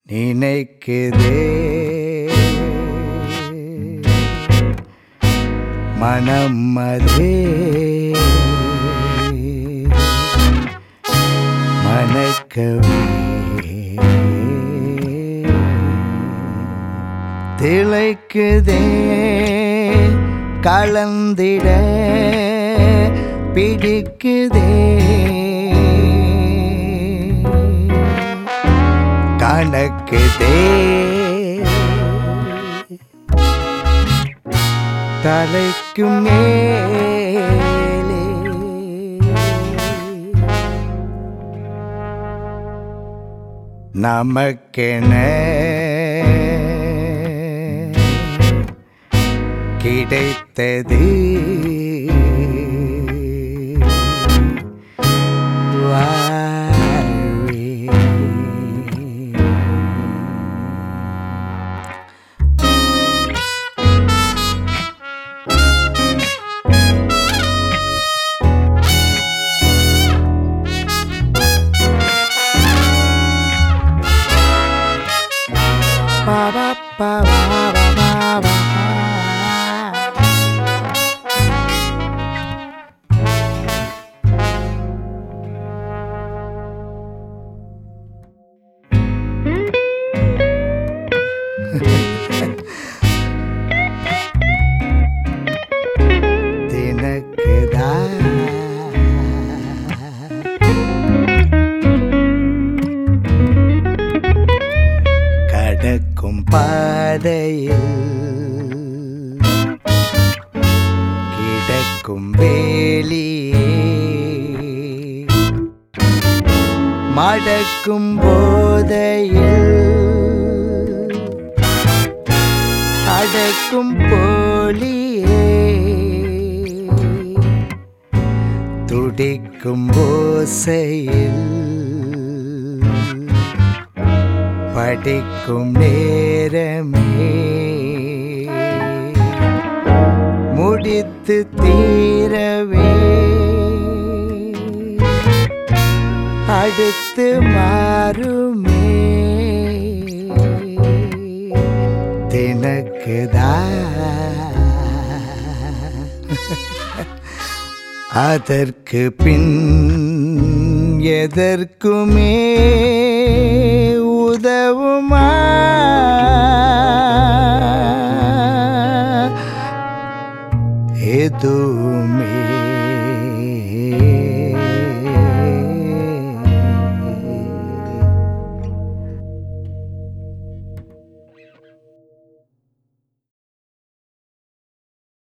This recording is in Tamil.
நினைக்குதே மனம் அதே மணக்கவே திளைக்குதே கலந்திட பிடிக்குதே கணக்குதே தலைக்கு மேலே நமக்கென கிடைத்தது வாழ்வே ba ba ba ba ba ba ba தினக்குதா கடக்கும் பாதையில் கிடக்கும் வேலியே மடக்கும் போதையில் அடக்கும் போலியே துடிக்கும் ஓசையில் படிக்கும் நேரமே முடித்து தீரவே அடுத்து மாறுமே தினக்குதா அதற்கு பின் எதற்குமே